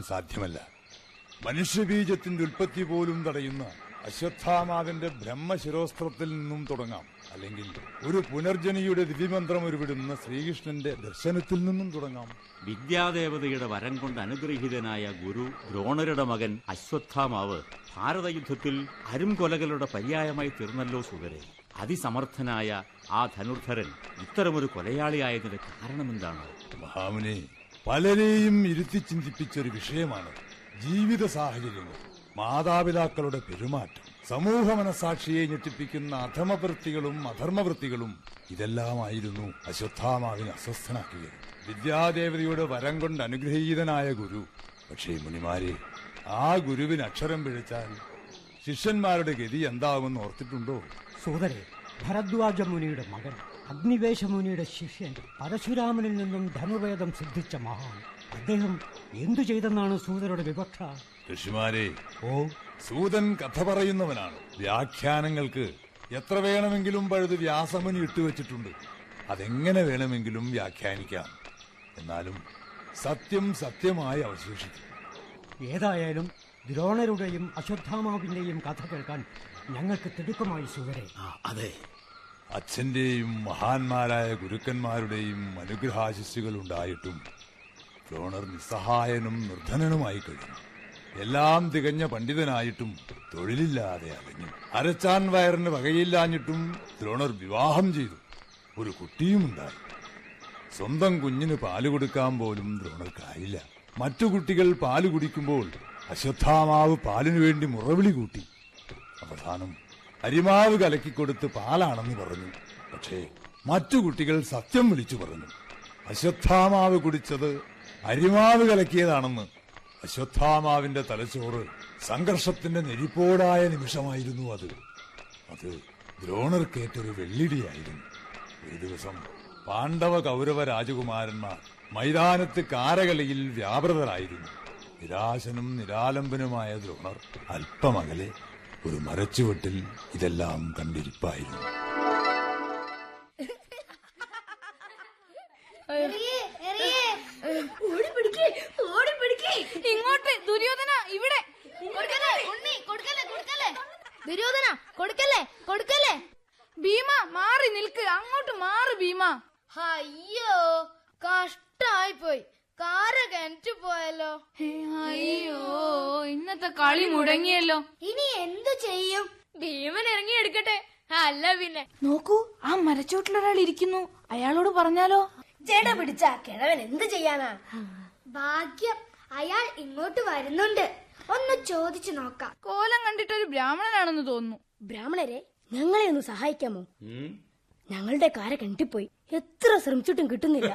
സാധ്യമല്ല മനുഷ്യബീജത്തിന്റെ ഉൽപ്പത്തി പോലും തടയുന്ന അശ്വത്ഥാമാവിന്റെ ബ്രഹ്മശിരോസ്ത്രത്തിൽ നിന്നും തുടങ്ങാം അല്ലെങ്കിൽ ഒരു പുനർജനിയുടെ ദിവ്യമന്ത്രം ഉരുവിടുന്ന ശ്രീകൃഷ്ണന്റെ ദർശനത്തിൽ നിന്നും തുടങ്ങാം വിദ്യാദേവതയുടെ വരം കൊണ്ട് അനുഗ്രഹീതനായ ഗുരു ദ്രോണരുടെ മകൻ അശ്വത്ഥാമാവ് ഭാരതയുദ്ധത്തിൽ അരുംകൊലകളുടെ പര്യായമായി തീർന്നല്ലോ സുതരെ അതിസമർത്ഥനായ ആ ധനുർധരൻ ഇത്തരമൊരു കൊലയാളിയായതിന്റെ കാരണമെന്താണ് മഹാമുനെ പലരെയും ഇരുത്തി ചിന്തിപ്പിച്ചൊരു വിഷയമാണ് ജീവിത സാഹചര്യങ്ങൾ മാതാപിതാക്കളുടെ പെരുമാറ്റം സമൂഹ മനസാക്ഷിയെ ഞെട്ടിപ്പിക്കുന്ന അധമവൃത്തികളും അധർമ്മവൃത്തികളും ഇതെല്ലാമായിരുന്നു അശ്വത്ഥാമാവിനെ അസ്വസ്ഥനാക്കിയത് വിദ്യാദേവതയുടെ വരം കൊണ്ട് അനുഗ്രഹീതനായ ഗുരു പക്ഷേ മുനിമാരെ ആ ഗുരുവിന് അക്ഷരം പിഴച്ചാൽ ശിഷ്യന്മാരുടെ ഗതി എന്താവുമെന്ന് ഓർത്തിട്ടുണ്ടോ സോദരെ ഭരദ്വാജ മുനിയുടെ മകൻ അഗ്നിവേശ മുനിയുടെ ശിഷ്യൻ പരശുരാമനിൽ നിന്നും ധനുർവേദം സിദ്ധിച്ച മഹാൻ അദ്ദേഹം എന്തു ചെയ്തെന്നാണ് സൂതരുടെ വിവക്ഷ ഋഷിമാരെ ഓ സൂതൻ കഥ പറയുന്നവനാണ് വ്യാഖ്യാനങ്ങൾക്ക് എത്ര വേണമെങ്കിലും പഴുത് വ്യാസമുനി ഇട്ടുവച്ചിട്ടുണ്ട് അതെങ്ങനെ വേണമെങ്കിലും വ്യാഖ്യാനിക്കാം എന്നാലും സത്യം സത്യമായി അവശേഷിക്കും ഏതായാലും ദ്രോണരുടെയും അശ്വത്ഥാമാവിന്റെയും കഥ കേൾക്കാൻ ഞങ്ങൾക്ക് തിടുക്കമായി സൂതരെ അതെ അച്ഛന്റെയും മഹാന്മാരായ ഗുരുക്കന്മാരുടെയും അനുഗ്രഹാശിസ്സുകൾ ഉണ്ടായിട്ടും ദ്രോണർ നിസ്സഹായനും നിർധനനുമായി കഴിഞ്ഞു എല്ലാം തികഞ്ഞ പണ്ഡിതനായിട്ടും തൊഴിലില്ലാതെ അലഞ്ഞു അരച്ചാൻ വയറിന് വകയില്ലാഞ്ഞിട്ടും ദ്രോണർ വിവാഹം ചെയ്തു ഒരു കുട്ടിയുമുണ്ടായി സ്വന്തം കുഞ്ഞിന് പാല് കൊടുക്കാൻ പോലും ദ്രോണർക്കായില്ല മറ്റു കുട്ടികൾ പാല് കുടിക്കുമ്പോൾ അശ്വത്ഥാമാവ് പാലിനു വേണ്ടി മുറവിളി കൂട്ടി അവസാനം അരിമാവ് കലക്കിക്കൊടുത്ത് പാലാണെന്ന് പറഞ്ഞു പക്ഷേ മറ്റു കുട്ടികൾ സത്യം വിളിച്ചു പറഞ്ഞു അശ്വത്ഥാമാവ് കുടിച്ചത് അരിമാവ് കലക്കിയതാണെന്ന് അശ്വത്ഥാമാവിന്റെ തലച്ചോറ് സംഘർഷത്തിന്റെ നെരിപ്പോടായ നിമിഷമായിരുന്നു അത് അത് ദ്രോണർക്കേറ്റൊരു വെള്ളിടിയായിരുന്നു ഒരു ദിവസം പാണ്ഡവ കൗരവ രാജകുമാരന്മാർ മൈതാനത്ത് കാരകളിയിൽ വ്യാപൃതരായിരുന്നു നിരാശനും നിരാലംബനുമായ ദ്രോണർ അല്പമകലെ ഒരു മരച്ചുവട്ടിൽ ഇതെല്ലാം കണ്ടിരിപ്പായിരുന്നു ഓടിപ്പിടിക്കേ ഓടിപ്പിടിക്കേ ഇങ്ങോട്ട് ദുര്യോധന ഇവിടെ കൊടുക്കല്ലേ ഉണ്ണി കൊടുക്കല്ലേ കൊടുക്കല്ലേ ദുര്യോധന കൊടുക്കല്ലേ കൊടുക്കല്ലേ ഭീമ മാറി നിൽക്ക് അങ്ങോട്ട് മാറി ഭീമ അയ്യോ കഷ്ടായി പോയി കാര കിണറ്റു പോയല്ലോ അയ്യോ ഇന്നത്തെ കളി മുടങ്ങിയല്ലോ ഇനി എന്തു ചെയ്യും ഭീമൻ ഇറങ്ങി എടുക്കട്ടെ അല്ല പിന്നെ നോക്കൂ ആ മരച്ചോട്ടിലൊരാൾ ഇരിക്കുന്നു അയാളോട് പറഞ്ഞാലോ ജട പിടിച്ച കിഴവൻ എന്ത് ചെയ്യാനാ ഭാഗ്യം അയാൾ ഇങ്ങോട്ട് വരുന്നുണ്ട് ഒന്ന് ചോദിച്ചു നോക്കാം കോലം കണ്ടിട്ട് ഒരു ബ്രാഹ്മണനാണെന്ന് തോന്നുന്നു ബ്രാഹ്മണരെ ഞങ്ങളെ ഒന്ന് സഹായിക്കാമോ ഉം? ഞങ്ങളുടെ കാര കിണറ്റിപ്പോയി എത്ര ശ്രമിച്ചിട്ടും കിട്ടുന്നില്ല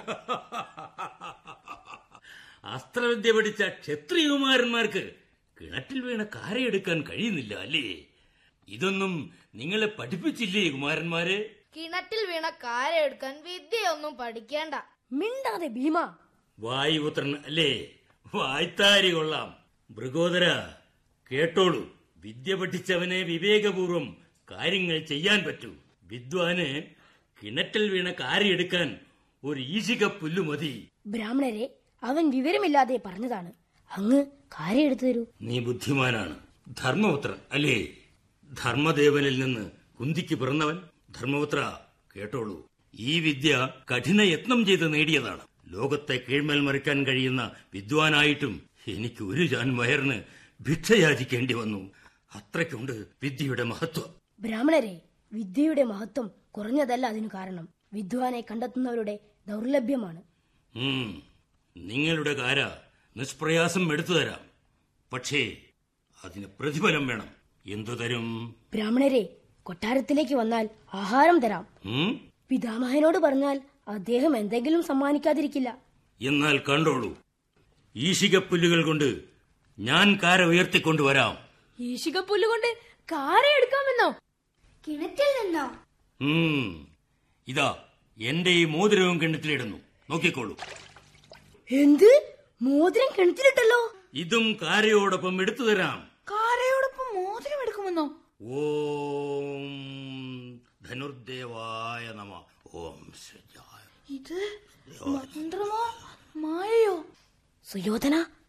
അസ്ത്രവിദ്യ പഠിച്ച ക്ഷത്രിയകുമാരന്മാർക്ക് കിണറ്റിൽ വീണ കാരയെടുക്കാൻ കഴിയുന്നില്ല അല്ലേ ഇതൊന്നും നിങ്ങളെ പഠിപ്പിച്ചില്ലേ കുമാരന്മാരെ കിണറ്റിൽ വീണ കാര എടുക്കാൻ വിദ്യയൊന്നും പഠിക്കേണ്ട മിണ്ടാതെ ഭീമ വായുപുത്രൻ അല്ലേ വായ്ത്താരി കൊള്ളാം മൃഗോദര കേട്ടോളൂ വിദ്യ പഠിച്ചവനെ വിവേകപൂർവം കാര്യങ്ങൾ ചെയ്യാൻ പറ്റൂ വിദ്വാന് കിണറ്റിൽ വീണ കാരയെടുക്കാൻ ഒരു ഈശിക പുല്ലു മതി ബ്രാഹ്മണരെ അവൻ വിവരമില്ലാതെ പറഞ്ഞതാണ് അങ്ങ് കാര എടുത്തു തരൂ നീ ബുദ്ധിമാനാണ് ധർമ്മപുത്രൻ അല്ലേ ധർമ്മദേവനിൽ നിന്ന് കുന്തിക്ക് പിറന്നവൻ ധർമ്മപുത്ര കേട്ടോളൂ ഈ വിദ്യ കഠിന യത്നം ചെയ്ത് നേടിയതാണ് ലോകത്തെ കീഴ്മേൽ മറിക്കാൻ കഴിയുന്ന വിദ്വാനായിട്ടും എനിക്ക് ഒരു ജാൻ വയറിന് ഭിക്ഷയാചിക്കേണ്ടി വന്നു അത്രയ്ക്കുണ്ട് വിദ്യയുടെ മഹത്വം ബ്രാഹ്മണരെ വിദ്യയുടെ മഹത്വം കുറഞ്ഞതല്ല അതിനു കാരണം വിദ്വാനെ കണ്ടെത്തുന്നവരുടെ ദൗർലഭ്യമാണ് ഉം, നിങ്ങളുടെ കാര നിഷ്പ്രയാസം എടുത്തു തരാം പക്ഷേ അതിന് പ്രതിഫലം വേണം എന്തു തരും ബ്രാഹ്മണരെ കൊട്ടാരത്തിലേക്ക് വന്നാൽ ആഹാരം തരാം ഉം? പിതാമഹനോട് പറഞ്ഞാൽ അദ്ദേഹം എന്തെങ്കിലും സമ്മാനിക്കാതിരിക്കില്ല എന്നാൽ കണ്ടോളൂ ഈശികപ്പുല്ലുകൾ കൊണ്ട് ഞാൻ കാര ഉയർത്തിക്കൊണ്ടുവരാം ഈശികപ്പുല്ല് കൊണ്ട് കാര എടുക്കാമെന്നോ കിണറ്റിൽ നിന്നോ ഉം. ഇതാ എന്റെ ഈ മോതിരവും കിണറ്റിലിടുന്നു നോക്കിക്കോളൂ എന്ത് മോതിരം കിണറ്റിലിട്ടല്ലോ ഇതും കാരയോടൊപ്പം എടുത്തു തരാം കാരയോടൊപ്പം മോതിരം എടുക്കുമെന്നോ ഓം ധനുർദേവായ നമ ഓം ശ്രീജായ ഇത് മന്ത്രമോ മായയോ സുയോധന